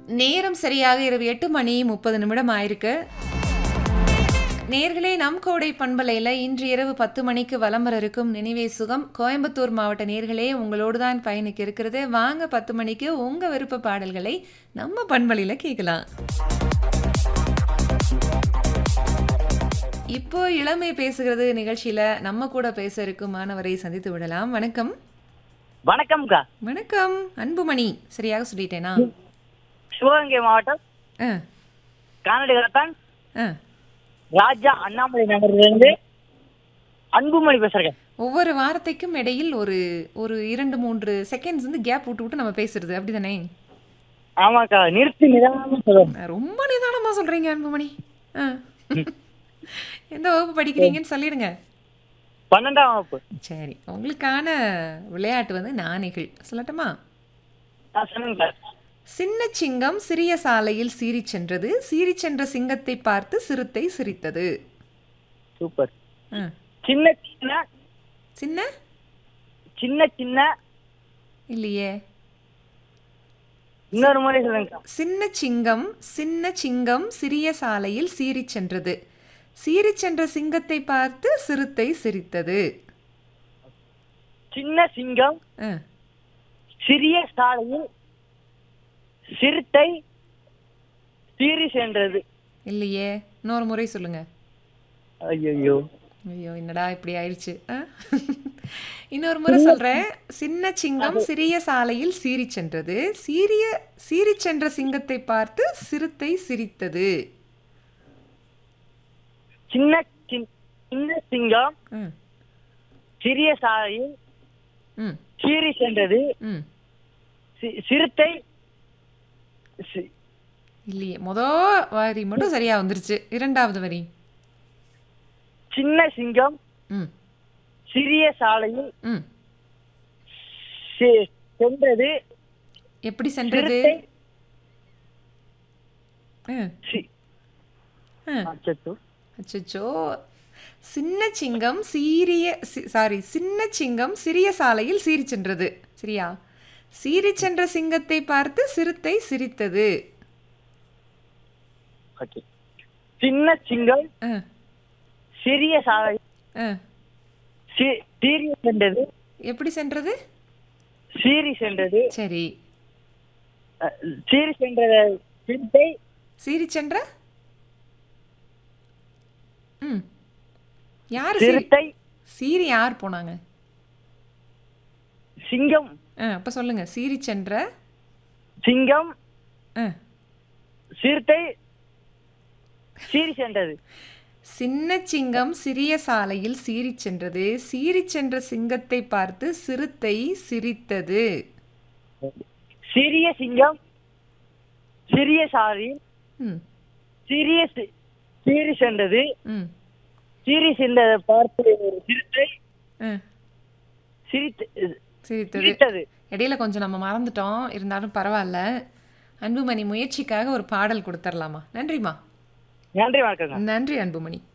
நேரம் சரியாக இரவு எட்டு மணி முப்பது நிமிடம் ஆயிருக்கு நேர்களே நம் கோடை பண்பலையில் இன்று இரவு பத்து மணிக்கு வலம் வர இருக்கும் நினைவே சுகம் கோயம்புத்தூர் மாவட்ட நேர்களே உங்களோடு தான் பயணிக்க இருக்கிறது வாங்க பத்து மணிக்கு உங்கள் விருப்ப பாடல்களை நம்ம பண்பலையில் கேட்கலாம் இப்போ இளமை பேசுகிறது நிகழ்ச்சியில் நம்ம கூட பேச இருக்கும் மாணவரை சந்தித்து விடலாம் வணக்கம் வணக்கம்க்கா வணக்கம் அன்புமணி சரியாக சொல்லிட்டேனா சிவகங்கை மாவட்டம் ஆ கானடி கலத்தான் ஆ ராஜா அண்ணாமலை நகர்லேருந்து அன்புமணி பேசுறேன் ஒவ்வொரு வார்த்தைக்கும் இடையில் ஒரு ஒரு இரண்டு மூன்று செகண்ட்ஸ் வந்து கேப் விட்டு விட்டு நம்ம பேசுறது அப்படிதானே ஆமாக்கா நிறுத்தி நிதானமா சொல்லுவேன் அஹ் ரொம்ப நிதானமா சொல்றீங்க அன்புமணி ஆ. எந்த வகுப்பு படிக்கிறீங்கன்னு சொல்லிடுங்க பன்னெண்டாம் வகுப்பு சரி உங்களுக்கான விளையாட்டு வந்து நாணிகள் சொல்லட்டுமா ஆ, சொல்லுங்கக்கா சின்ன சிங்கம் சிறிய சாலையில் சீறிச் சென்றது சீறிச் சென்ற சிங்கத்தை பார்த்து சிறுத்தை சிரித்தது சூப்பர் ஆ. சின்ன சின்ன சின்ன சின்ன சின்ன இல்லையே இன்னொரு முறை சொல்லுங்கக்கா சின்ன சிங்கம் சின்ன சிங்கம் சிறிய சாலையில் சீறிச் சென்றது சீறிச் சென்ற சிங்கத்தை பார்த்து சிறுத்தை சிரித்தது சின்ன சிங்கம் ஆ, சிறிய சாலையில் சிறுத்தை சீறி சென்றது இல்லையே இன்னொரு முறை சொல்லுங்க ஐயோ ஐயோ என்னடா இப்படி ஆயிடுச்சு ஆ? இன்னொரு முறை சொல்றேன் சின்ன சிங்கம் சிறிய சாலையில் சீறிச் சென்றது சீரிய சீறிச் சென்ற சிங்கத்தை பார்த்து சிறுத்தை சிரித்தது சின்ன சின்- சின்ன சிங்கம் ம் சிறிய சாலையில் ம் சீறி சென்றது ம் சி- சிறுத்தை சி- இல்லையே மொத வரி மட்டும் சரியா வந்துருச்சு இரண்டாவது வரி சின்ன சிங்கம் ம் சிறிய சாலையில் ம் செ- சென்றது எப்படி சென்றது சிறுத்தை ம், சி- ம். அச்சச்சோ. அச்சச்சோ சின்ன சிங்கம் சீரிய சாரி சின்ன சிங்கம் சிறிய சாலையில் சீறி சென்றது சரியா சீறி சென்ற சிங்கத்தை பார்த்து சிறுத்தை சிரித்தது Okay. சின்ன சிங்கம் ஆ, சிறிய சாலை ஆ. சி- சீறி சென்றது எப்படி சென்றது சீறி சென்றது சரி அஹ், சீறி சென்ற சிறுத்தை சீறி சென்ற ம் யார் சீரி சிறுத்தை சீரி யார் போனாங்க சிங்கம் ஆ அப்போ சொல்லுங்க சீறி சென்ற சிங்கம் ஆ சிறுத்தை சீறி சென்றது சின்ன சிங்கம் சிறிய சாலையில் சீறிச் சென்றது சீறிச் சென்ற சிங்கத்தை பார்த்து சிறுத்தை சிரித்தது சிறிய சிங்கம் சிறிய சாலையில் ம் சிறிய சி- சீறி சென்றது ம் சீறி சென்றதை பார்த்து ஒரு சிறுத்தை ஆ, சிரித்து சிரித்தது சிரித்தது இடையில கொஞ்சம் நம்ம மறந்துட்டோம் இருந்தாலும் பரவாயில்ல அன்புமணி முயற்சிக்காக ஒரு பாடல் கொடுத்துர்லாமா நன்றிம்மா நன்றி வணக்கங்க நன்றி அன்புமணி